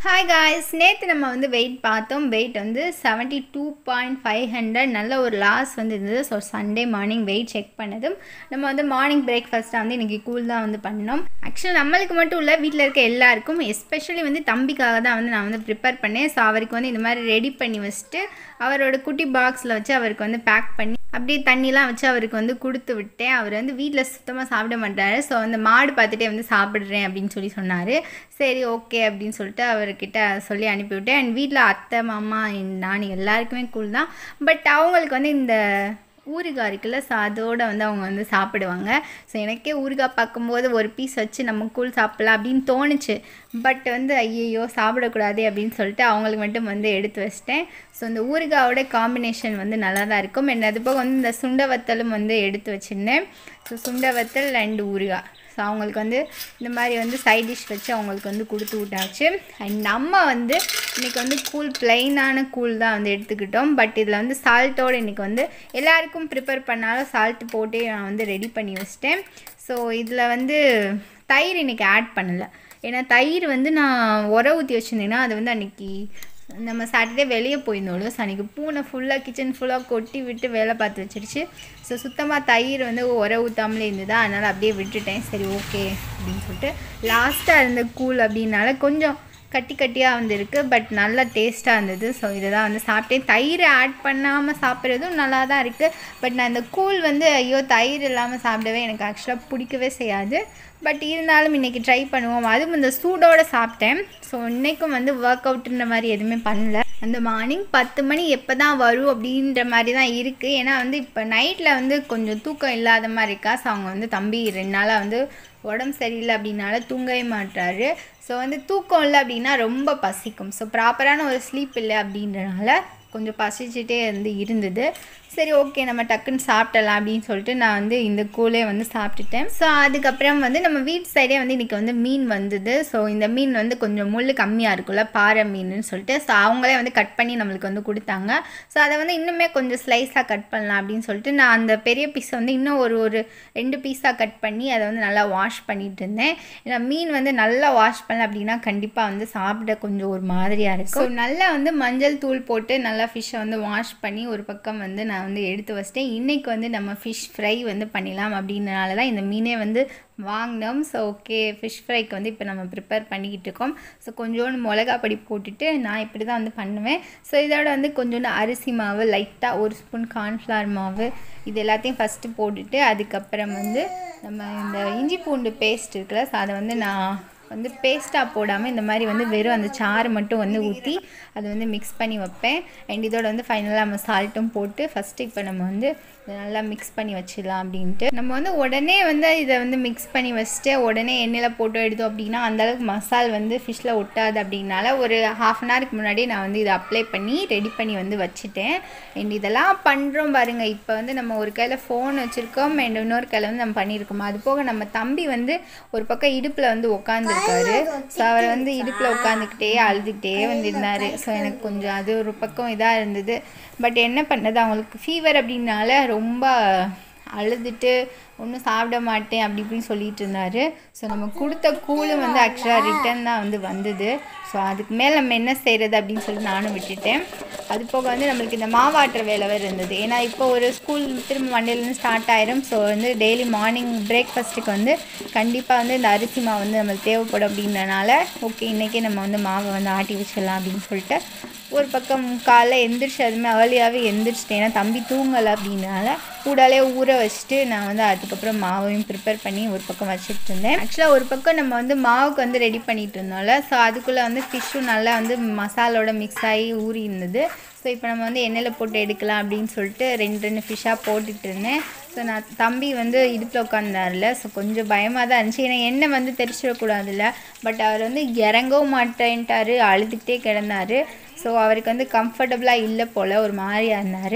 hi guys நேற்று நம்ம வந்து வெயிட் பார்த்தோம் வெயிட் வந்து seventy two point five hundred நல்ல ஒரு லாஸ் வந்து இருந்தது so Sunday morning weight check பண்ணதும் நம்ம வந்து மார்னிங் பிரேக்ஃபாஸ்ட்டாக வந்து இன்றைக்கி கூல் தான் வந்து பண்ணோம் ஆக்சுவலாக நம்மளுக்கு மட்டும் இல்லை வீட்டில் இருக்க எல்லாருக்கும் எஸ்பெஷலி வந்து தம்பிக்காக தான் வந்து நான் வந்து ப்ரிப்பேர் பண்ணேன் ஸோ அவருக்கு வந்து இந்த மாதிரி ரெடி பண்ணி வச்சுட்டு அவரோட குட்டி பாக்ஸில் வச்சு அவருக்கு வந்து பேக் பண்ணி அப்படியே தண்ணிலாம் வச்சு அவருக்கு வந்து கொடுத்து விட்டேன் அவர் வந்து வீட்டில் சுத்தமாக சாப்பிட மாட்டார் ஸோ அந்த மாடு பார்த்துட்டே வந்து சாப்பிட்றேன் அப்படின்னு சொல்லி சொன்னார் சரி ஓகே அப்படின்னு சொல்லிட்டு அவர்கிட்ட சொல்லி அனுப்பிவிட்டேன் அண்ட் வீட்டில் அத்தை மாமா நான் எல்லாருக்குமே கூல் தான் பட் அவங்களுக்கு வந்து இந்த ஊறுகாய் இருக்குல்ல ஸோ அதோடு வந்து அவங்க வந்து சாப்பிடுவாங்க ஸோ எனக்கே ஊறுகாய் பார்க்கும்போது ஒரு பீஸ் வச்சு நம்ம கூழ் சாப்பிட்லாம் அப்படின்னு தோணுச்சு பட் வந்து ஐயையோ சாப்பிடக்கூடாது அப்படின்னு சொல்லிட்டு அவங்களுக்கு மட்டும் வந்து எடுத்து வச்சிட்டேன் ஸோ இந்த ஊறுகாயோட காம்பினேஷன் வந்து நல்லா தான் இருக்கும் என்ன அது போக வந்து இந்த சுண்ட வத்தலும் வந்து எடுத்து வச்சுருந்தேன் ஸோ சுண்ட வத்தல் அண்ட் ஊறுகாய் ஸோ அவங்களுக்கு வந்து இந்த மாதிரி வந்து சைட் டிஷ் வச்சு அவங்களுக்கு வந்து கொடுத்து விட்டாச்சு அண்ட் நம்ம வந்து இன்றைக்கி வந்து கூல் பிளெயினான கூல் தான் வந்து எடுத்துக்கிட்டோம் பட் இதில் வந்து சால்ட்டோடு இன்றைக்கி வந்து எல்லாருக்கும் ப்ரிப்பேர் பண்ணாலும் சால்ட் போட்டு நான் வந்து ரெடி பண்ணி வச்சிட்டேன் ஸோ இதில் வந்து தயிர் இன்றைக்கி ஆட் பண்ணலை ஏன்னா தயிர் வந்து நான் உர ஊற்றி வச்சுருந்தேன்னா அது வந்து அன்றைக்கி நம்ம சாட்டர்டே வெளியே போயிருந்தோம் ஸோ அன்றைக்கி பூனை ஃபுல்லாக கிச்சன் ஃபுல்லாக கொட்டி விட்டு வேலை பார்த்து வச்சிருச்சு ஸோ சுத்தமாக தயிர் வந்து உர ஊற்றாமலே இருந்ததா அதனால் அப்படியே விட்டுட்டேன் சரி ஓகே அப்படின்னு சொல்லிட்டு லாஸ்ட்டாக இருந்த கூல் அப்படின்னால கொஞ்சம் கட்டி கட்டியாக வந்துருக்கு பட் நல்லா டேஸ்ட்டாக இருந்தது ஸோ இதை தான் வந்து சாப்பிட்டேன் தயிர் ஆட் பண்ணாமல் சாப்பிட்றதும் நல்லா தான் இருக்குது பட் நான் இந்த கூழ் வந்து ஐயோ தயிர் இல்லாமல் சாப்பிடவே எனக்கு ஆக்சுவலாக பிடிக்கவே செய்யாது பட் இருந்தாலும் இன்றைக்கி ட்ரை பண்ணுவோம் அதுவும் இந்த சூடோடு சாப்பிட்டேன் ஸோ இன்றைக்கும் வந்து ஒர்க் அவுட்டுன்ற மாதிரி எதுவுமே பண்ணல அந்த மார்னிங் பத்து மணி எப்போ தான் வரும் அப்படின்ற மாதிரி தான் இருக்குது ஏன்னா வந்து இப்போ நைட்டில் வந்து கொஞ்சம் தூக்கம் இல்லாத மாதிரி இருக்கா ஸோ அவங்க வந்து தம்பி ரெண்டு நாளாக வந்து உடம்பு சரியில்லை அப்படின்னால தூங்கவே மாட்டாரு ஸோ வந்து தூக்கம் இல்லை அப்படின்னா ரொம்ப பசிக்கும் ஸோ ப்ராப்பரான ஒரு ஸ்லீப் இல்லை அப்படின்றனால கொஞ்சம் பசிச்சுட்டே வந்து இருந்தது சரி ஓகே நம்ம டக்குன்னு சாப்பிடலாம் அப்படின்னு சொல்லிட்டு நான் வந்து இந்த கூலே வந்து சாப்பிட்டுட்டேன் ஸோ அதுக்கப்புறம் வந்து நம்ம வீட்டு சைடே வந்து இன்றைக்கி வந்து மீன் வந்தது ஸோ இந்த மீன் வந்து கொஞ்சம் முள் கம்மியாக இருக்குல்ல பாறை மீனுன்னு சொல்லிட்டு ஸோ அவங்களே வந்து கட் பண்ணி நம்மளுக்கு வந்து கொடுத்தாங்க ஸோ அதை வந்து இன்னுமே கொஞ்சம் ஸ்லைஸாக கட் பண்ணலாம் அப்படின்னு சொல்லிட்டு நான் அந்த பெரிய பீஸை வந்து இன்னும் ஒரு ஒரு ரெண்டு பீஸாக கட் பண்ணி அதை வந்து நல்லா வாஷ் பண்ணிட்டு இருந்தேன் ஏன்னா மீன் வந்து நல்லா வாஷ் பண்ணல அப்படின்னா கண்டிப்பாக வந்து சாப்பிட கொஞ்சம் ஒரு மாதிரியாக இருக்கும் ஸோ நல்லா வந்து மஞ்சள் தூள் போட்டு நல்லா ஃபிஷ்ஷை வந்து வாஷ் பண்ணி ஒரு பக்கம் வந்து நான் வந்து எடுத்து வச்சிட்டேன் இன்றைக்கி வந்து நம்ம ஃபிஷ் ஃப்ரை வந்து பண்ணிடலாம் அப்படின்றனால தான் இந்த மீனே வந்து வாங்கினோம் ஸோ ஓகே ஃபிஷ் ஃப்ரைக்கு வந்து இப்போ நம்ம ப்ரிப்பேர் பண்ணிக்கிட்டு இருக்கோம் ஸோ கொஞ்சோண்டு மிளகா பொடி போட்டுட்டு நான் இப்படி தான் வந்து பண்ணுவேன் ஸோ இதோட வந்து கொஞ்சோண்டு அரிசி மாவு லைட்டாக ஒரு ஸ்பூன் கார்ன்ஃப்ளவர் மாவு இது எல்லாத்தையும் ஃபஸ்ட்டு போட்டுட்டு அதுக்கப்புறம் வந்து நம்ம இந்த இஞ்சி பூண்டு பேஸ்ட் இருக்குல்ல ஸோ அதை வந்து நான் வந்து பேஸ்ட்டாக போடாமல் இந்த மாதிரி வந்து வெறும் அந்த சாறு மட்டும் வந்து ஊற்றி அதை வந்து மிக்ஸ் பண்ணி வைப்பேன் அண்ட் இதோட வந்து ஃபைனலாக நம்ம சால்ட்டும் போட்டு ஃபஸ்ட்டு இப்போ நம்ம வந்து இதை நல்லா மிக்ஸ் பண்ணி வச்சிடலாம் அப்படின்ட்டு நம்ம வந்து உடனே வந்து இதை வந்து மிக்ஸ் பண்ணி வச்சுட்டு உடனே எண்ணெயில் போட்டு எடுத்தோம் அப்படின்னா அந்தளவுக்கு மசால் வந்து ஃபிஷ்ஷில் ஒட்டாது அப்படின்னால ஒரு ஹாஃப் அன் ஹவருக்கு முன்னாடி நான் வந்து இதை அப்ளை பண்ணி ரெடி பண்ணி வந்து வச்சுட்டேன் அண்ட் இதெல்லாம் பண்ணுறோம் பாருங்கள் இப்போ வந்து நம்ம ஒரு கையில் ஃபோன் வச்சுருக்கோம் அண்ட் இன்னொரு கையில் வந்து நம்ம பண்ணியிருக்கோம் அது போக நம்ம தம்பி வந்து ஒரு பக்கம் இடுப்பில் வந்து உட்காந்து இருக்காரு ஸோ அவர் வந்து இடுப்பில் உட்காந்துக்கிட்டே அழுதுகிட்டே வந்திருந்தார் ஸோ எனக்கு கொஞ்சம் அது ஒரு பக்கம் இதாக இருந்தது பட் என்ன பண்ணது அவங்களுக்கு ஃபீவர் அப்படின்னால ரொம்ப அழுதுட்டு ஒன்றும் சாப்பிட மாட்டேன் அப்படி இப்படின்னு சொல்லிட்டு இருந்தார் ஸோ நம்ம கொடுத்த கூலும் வந்து ஆக்சுவலாக ரிட்டன் தான் வந்து வந்தது ஸோ அதுக்கு மேலே நம்ம என்ன செய்கிறது அப்படின்னு சொல்லி நானும் விட்டுட்டேன் அது போக வந்து நம்மளுக்கு இந்த மாவாட்டுற வேலை வேறு இருந்தது ஏன்னா இப்போ ஒரு ஸ்கூல் திரும்ப மண்டேலேருந்து ஸ்டார்ட் ஆயிரும் ஸோ வந்து டெய்லி மார்னிங் பிரேக்ஃபாஸ்ட்டுக்கு வந்து கண்டிப்பாக வந்து இந்த அரிசி மாவு வந்து நம்மளுக்கு தேவைப்படும் அப்படின்றனால ஓகே இன்றைக்கே நம்ம வந்து மாவை வந்து ஆட்டி வச்சிடலாம் அப்படின்னு சொல்லிட்டு ஒரு பக்கம் காலைல எந்திரிச்சு அதுமே ஏர்லியாகவே எந்திரிச்சிட்டேன் ஏன்னா தம்பி தூங்கலை அப்படின்னால கூடாலே ஊற வச்சுட்டு நான் வந்து அதுக்கப்புறம் மாவையும் ப்ரிப்பேர் பண்ணி ஒரு பக்கம் வச்சுட்டு இருந்தேன் ஆக்சுவலாக ஒரு பக்கம் நம்ம வந்து மாவுக்கு வந்து ரெடி பண்ணிட்டு இருந்தோம்ல ஸோ அதுக்குள்ளே வந்து ஃபிஷ்ஷும் நல்லா வந்து மசாலோட மிக்ஸ் ஆகி ஊறி இருந்தது ஸோ இப்போ நம்ம வந்து எண்ணெயில் போட்டு எடுக்கலாம் அப்படின்னு சொல்லிட்டு ரெண்டு ரெண்டு ஃபிஷ்ஷாக போட்டுட்டு இருந்தேன் ஸோ நான் தம்பி வந்து இடுப்பில் உட்காந்தார்ல ஸோ கொஞ்சம் பயமாக தான் இருந்துச்சு ஏன்னா எண்ணெய் வந்து தெரிச்சிடக்கூடாதுல்ல பட் அவர் வந்து இறங்கவும் மாட்டேன்ட்டார் அழுதுகிட்டே கிடந்தார் ஸோ அவருக்கு வந்து கம்ஃபர்டபுளாக இல்லை போல் ஒரு மாதிரியாக இருந்தார்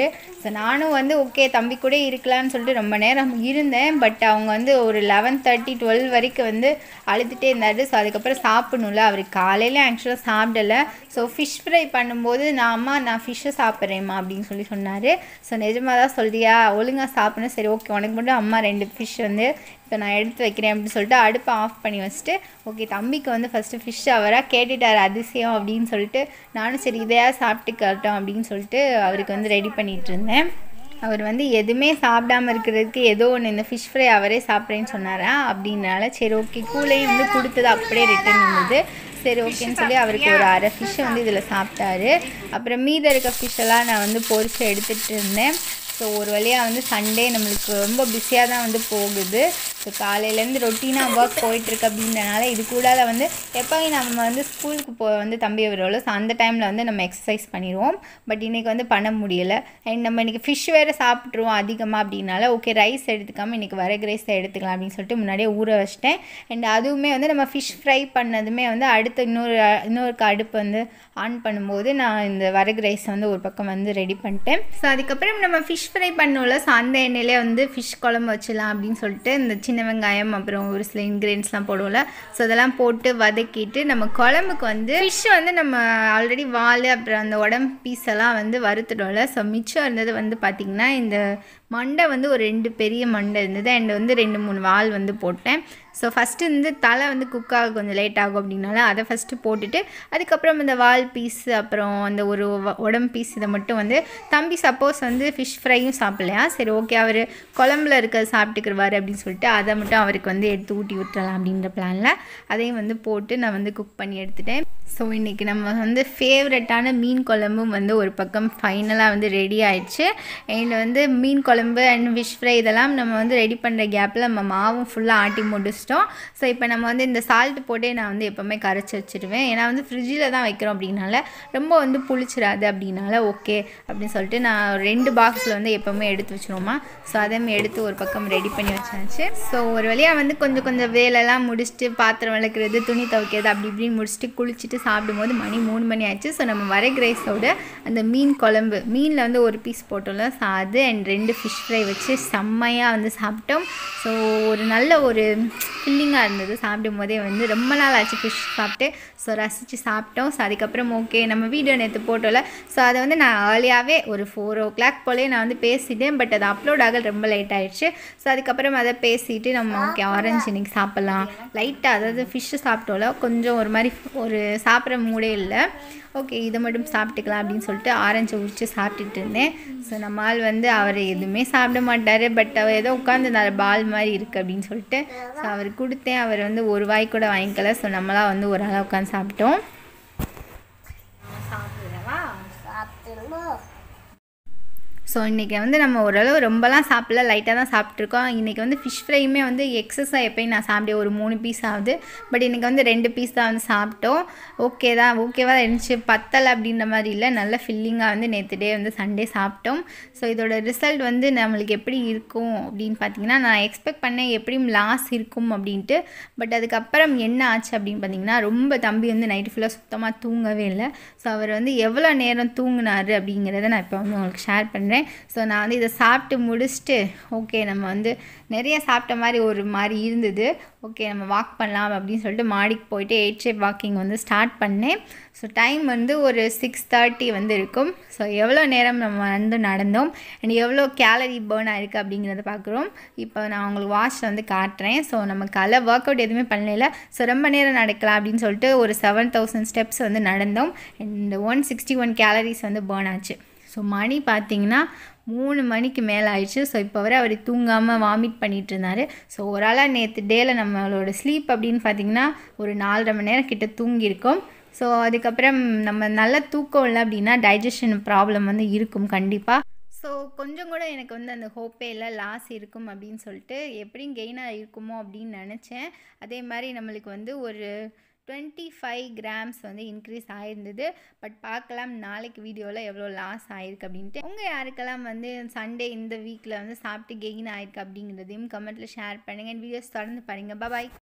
ஸோ நானும் வந்து ஓகே தம்பி கூட இருக்கலாம்னு சொல்லிட்டு ரொம்ப நேரம் இருந்தேன் பட் அவங்க வந்து ஒரு லெவன் தேர்ட்டி டுவெல் வரைக்கும் வந்து அழுதுகிட்டே இருந்தார் ஸோ அதுக்கப்புறம் சாப்பிடணும்ல அவர் காலையில் ஆக்சுவலாக சாப்பிடல ஸோ ஃபிஷ் ஃப்ரை பண்ணும்போது நான் அம்மா நான் ஃபிஷ்ஷை சாப்பிட்றேம்மா அப்படின்னு சொல்லி சொன்னார் ஸோ நிஜமாக தான் சொல்றியா ஒழுங்காக சாப்பிடணும் சரி ஓகே உனக்கு மட்டும் அம்மா ரெண்டு ஃபிஷ் வந்து இப்போ நான் எடுத்து வைக்கிறேன் அப்படின்னு சொல்லிட்டு அடுப்பை ஆஃப் பண்ணி வச்சுட்டு ஓகே தம்பிக்கு வந்து ஃபஸ்ட்டு ஃபிஷ் அவராக கேட்டுட்டார் அதிசயம் அப்படின்னு சொல்லிட்டு நானும் சரி இதையா சாப்பிட்டுக்கட்டும் அப்படின்னு சொல்லிட்டு அவருக்கு வந்து ரெடி பண்ணிகிட்டு இருந்தேன் அவர் வந்து எதுவுமே சாப்பிடாம இருக்கிறதுக்கு ஏதோ ஒன்று இந்த ஃபிஷ் ஃப்ரை அவரே சாப்பிட்றேன்னு சொன்னாரா அப்படின்னால சரி ஓகே கூலையும் வந்து கொடுத்தது அப்படியே ரிட்டன் இருந்தது சரி ஓகேன்னு சொல்லி அவருக்கு ஒரு அரை ஃபிஷ்ஷை வந்து இதில் சாப்பிட்டாரு அப்புறம் மீத இருக்க ஃபிஷ்ஷெல்லாம் நான் வந்து பொரிச்சு எடுத்துகிட்டு இருந்தேன் ஸோ ஒரு வழியாக வந்து சண்டே நம்மளுக்கு ரொம்ப பிஸியாக தான் வந்து போகுது ஸோ காலையிலேருந்து ரொட்டீனாக ஒர்க் போயிட்டுருக்கு அப்படின்றனால இது கூடாத வந்து எப்போயும் நம்ம வந்து ஸ்கூலுக்கு போ வந்து தம்பி வருவோம்ல ஸோ அந்த டைமில் வந்து நம்ம எக்ஸசைஸ் பண்ணிடுவோம் பட் இன்றைக்கி வந்து பண்ண முடியலை அண்ட் நம்ம இன்றைக்கி ஃபிஷ் வேறு சாப்பிட்ருவோம் அதிகமாக அப்படின்னால ஓகே ரைஸ் எடுத்துக்காமல் இன்றைக்கி வரகு ரைஸ் எடுத்துக்கலாம் அப்படின்னு சொல்லிட்டு முன்னாடியே ஊற வச்சிட்டேன் அண்ட் அதுவுமே வந்து நம்ம ஃபிஷ் ஃப்ரை பண்ணதுமே வந்து அடுத்து இன்னொரு இன்னொரு அடுப்பு வந்து ஆன் பண்ணும்போது நான் இந்த வரகு ரைஸ் வந்து ஒரு பக்கம் வந்து ரெடி பண்ணிட்டேன் ஸோ அதுக்கப்புறம் நம்ம ஃபிஷ் ஃப்ரை பண்ணோம்ல ஸோ அந்த எண்ணெயிலே வந்து ஃபிஷ் குழம்பு வச்சிடலாம் அப்படின்னு சொல்லிட்டு இந்த சின்ன வெங்காயம் அப்புறம் ஒரு சில இன்க்ரீடியன்ஸ்லாம் போடுவோம்ல ஸோ அதெல்லாம் போட்டு வதக்கிட்டு நம்ம குழம்புக்கு வந்து ஃபிஷ் வந்து நம்ம ஆல்ரெடி வால் அப்புறம் அந்த உடம்பு பீஸ் எல்லாம் வந்து வறுத்துட்டோம்ல ஸோ மிச்சம் இருந்தது வந்து பார்த்திங்கன்னா இந்த மண்டை வந்து ஒரு ரெண்டு பெரிய மண்டை இருந்தது அண்ட் வந்து ரெண்டு மூணு வால் வந்து போட்டேன் ஸோ ஃபஸ்ட்டு வந்து தலை வந்து குக் ஆக கொஞ்சம் லேட் ஆகும் அப்படின்னால அதை ஃபஸ்ட்டு போட்டுட்டு அதுக்கப்புறம் இந்த வால் பீஸ் அப்புறம் அந்த ஒரு வ- உடம்பு பீஸ் இதை மட்டும் வந்து தம்பி சப்போஸ் வந்து ஃபிஷ் ஃப்ரையும் சாப்பிட்லையா சரி ஓகே அவர் குழம்புல இருக்கிறத சாப்பிட்டுக்குருவார் அப்படின்னு சொல்லிட்டு அதை மட்டும் அவருக்கு வந்து எடுத்து ஊட்டி விட்டுறலாம் அப்படின்ற பிளானில் அதையும் வந்து போட்டு நான் வந்து குக் பண்ணி எடுத்துட்டேன் ஸோ இன்றைக்கி நம்ம வந்து ஃபேவரட்டான மீன் குழம்பும் வந்து ஒரு பக்கம் ஃபைனலாக வந்து ரெடி ஆயிடுச்சு அண்ட் வந்து மீன் குழம்பு அண்ட் ஃபிஷ் ஃப்ரை இதெல்லாம் நம்ம வந்து ரெடி பண்ணுற கேப்பில் நம்ம மாவும் ஃபுல்லாக ஆட்டி முடிச்சிட்டோம் ஸோ இப்போ நம்ம வந்து இந்த சால்ட் போட்டே நான் வந்து எப்போவுமே கரைச்சி வச்சிடுவேன் ஏன்னா வந்து ஃப்ரிட்ஜில் தான் வைக்கிறோம் அப்படின்னால ரொம்ப வந்து புளிச்சிடாது அப்படின்னால ஓகே அப்படின்னு சொல்லிட்டு நான் ரெண்டு பாக்ஸில் வந்து எப்போவுமே எடுத்து வச்சிருவோமா ஸோ அதையும் எடுத்து ஒரு பக்கம் ரெடி பண்ணி வச்சாச்சு ஸோ ஒரு வழியாக வந்து கொஞ்சம் கொஞ்சம் வேலையெல்லாம் முடிச்சுட்டு பாத்திரம் விளக்குறது துணி துவைக்கிறது அப்படி இப்படின்னு முடிச்சுட்டு குளிச்சுட்டு சாப்பிடும்போது மணி மூணு மணி ஆச்சு ஸோ நம்ம வரகு ரைஸோட அந்த மீன் குழம்பு மீனில் வந்து ஒரு பீஸ் போட்டோம்ல ஸோ அது அண்ட் ரெண்டு ஃபிஷ் ஃப்ரை வச்சு செம்மையாக வந்து சாப்பிட்டோம் ஸோ ஒரு நல்ல ஒரு ஃபில்லிங்காக இருந்தது சாப்பிடும் போதே வந்து ரொம்ப நாள் ஆச்சு ஃபிஷ் சாப்பிட்டு ஸோ ரசித்து சாப்பிட்டோம் ஸோ அதுக்கப்புறம் ஓகே நம்ம வீடியோ நேற்று போட்டோம்ல ஸோ அதை வந்து நான் ஏர்லியாகவே ஒரு ஃபோர் ஓ கிளாக் போலே நான் வந்து பேசிட்டேன் பட் அது அப்லோட் ஆக ரொம்ப லேட் ஆயிடுச்சு ஸோ அதுக்கப்புறம் அதை பேசிட்டு நம்ம ஓகே ஆரஞ்சு இன்னைக்கு சாப்பிட்லாம் லைட்டாக அதாவது ஃபிஷ்ஷு சாப்பிட்டோம்ல கொஞ்சம் ஒரு மாதிரி ஒரு சாப்பிட்ற மூடே இல்லை ஓகே இதை மட்டும் சாப்பிட்டுக்கலாம் அப்படின்னு சொல்லிட்டு ஆரஞ்சை உரிச்சு சாப்பிட்டுட்டு இருந்தேன் ஸோ நம்ம ஆள் வந்து அவர் எதுவுமே சாப்பிட மாட்டார் பட் அவர் ஏதோ உட்காந்துருந்தார் பால் மாதிரி இருக்குது அப்படின்னு சொல்லிட்டு ஸோ அவர் கொடுத்தேன் அவர் வந்து ஒரு வாய் கூட வாங்கிக்கல ஸோ நம்மளாம் வந்து ஒரு ஆளாக உட்காந்து சாப்பிட்டோம் ஸோ இன்றைக்கி வந்து நம்ம ஓரளவு ரொம்பலாம் சாப்பிடல லைட்டாக தான் சாப்பிட்ருக்கோம் இன்றைக்கி வந்து ஃபிஷ் ஃப்ரையுமே வந்து எக்ஸஸாக எப்பயும் நான் சாப்பிட்டேன் ஒரு மூணு பீஸ் ஆகுது பட் இன்றைக்கி வந்து ரெண்டு பீஸ் தான் வந்து சாப்பிட்டோம் ஓகே தான் ஓகேவா தான் இருந்துச்சு பத்தலை அப்படின்ற மாதிரி இல்லை நல்ல ஃபில்லிங்காக வந்து நேற்று டே வந்து சண்டே சாப்பிட்டோம் ஸோ இதோட ரிசல்ட் வந்து நம்மளுக்கு எப்படி இருக்கும் அப்படின்னு பார்த்தீங்கன்னா நான் எக்ஸ்பெக்ட் பண்ணேன் எப்படியும் லாஸ் இருக்கும் அப்படின்ட்டு பட் அதுக்கப்புறம் என்ன ஆச்சு அப்படின்னு பார்த்தீங்கன்னா ரொம்ப தம்பி வந்து நைட்டு ஃபுல்லாக சுத்தமாக தூங்கவே இல்லை ஸோ அவர் வந்து எவ்வளோ நேரம் தூங்கினாரு அப்படிங்கிறத நான் இப்போ வந்து உங்களுக்கு ஷேர் பண்ணுறேன் ஸோ நான் வந்து இதை சாப்பிட்டு முடிச்சுட்டு ஓகே நம்ம வந்து நிறைய சாப்பிட்ட மாதிரி ஒரு மாதிரி இருந்தது ஓகே நம்ம வாக் பண்ணலாம் அப்படின்னு சொல்லிட்டு மாடிக்கு போயிட்டு எயிட் ஷேப் வாக்கிங் வந்து ஸ்டார்ட் பண்ணேன் ஸோ டைம் வந்து ஒரு சிக்ஸ் தேர்ட்டி வந்து இருக்கும் ஸோ எவ்வளோ நேரம் நம்ம வந்து நடந்தோம் அண்ட் எவ்வளோ கேலரி பேர்ன் ஆயிருக்கு அப்படிங்கிறத பார்க்குறோம் இப்போ நான் உங்களுக்கு வாட்ச் வந்து காட்டுறேன் ஸோ நம்ம காலை ஒர்க் அவுட் எதுவுமே பண்ணல ஸோ ரொம்ப நேரம் நடக்கலாம் அப்படின்னு சொல்லிட்டு ஒரு செவன் தௌசண்ட் ஸ்டெப்ஸ் வந்து நடந்தோம் and one sixty one calories வந்து பேர்ன் ஆச்சு ஸோ மணி பார்த்தீங்கன்னா மூணு மணிக்கு மேலே ஆயிடுச்சு ஸோ இப்போ வரை அவர் தூங்காமல் வாமிட் பண்ணிட்டு இருந்தார் ஸோ ஒரு ஆளாக நேற்று டேயில் நம்மளோட ஸ்லீப் அப்படின்னு பார்த்தீங்கன்னா ஒரு நாலரை மணி நேரம் கிட்ட தூங்கியிருக்கோம் ஸோ அதுக்கப்புறம் நம்ம நல்ல தூக்கம் இல்லை அப்படின்னா டைஜஷன் ப்ராப்ளம் வந்து இருக்கும் கண்டிப்பாக ஸோ கொஞ்சம் கூட எனக்கு வந்து அந்த ஹோப்பே இல்லை லாஸ் இருக்கும் அப்படின்னு சொல்லிட்டு எப்படியும் கெயினாக இருக்குமோ அப்படின்னு நினச்சேன் அதே மாதிரி நம்மளுக்கு வந்து ஒரு டுவெண்ட்டி ஃபைவ் கிராம்ஸ் வந்து இன்க்ரீஸ் ஆயிருந்தது பட் பார்க்கலாம் நாளைக்கு வீடியோவில் எவ்வளோ லாஸ் ஆயிருக்கு அப்படின்ட்டு உங்கள் யாருக்கெல்லாம் வந்து சண்டே இந்த வீக்கில் வந்து சாப்பிட்டு கெயின் ஆயிருக்கு அப்படிங்கிறதையும் கமெண்ட்டில் ஷேர் பண்ணுங்கள் வீடியோஸ் தொடர்ந்து பாருங்கள் பாய்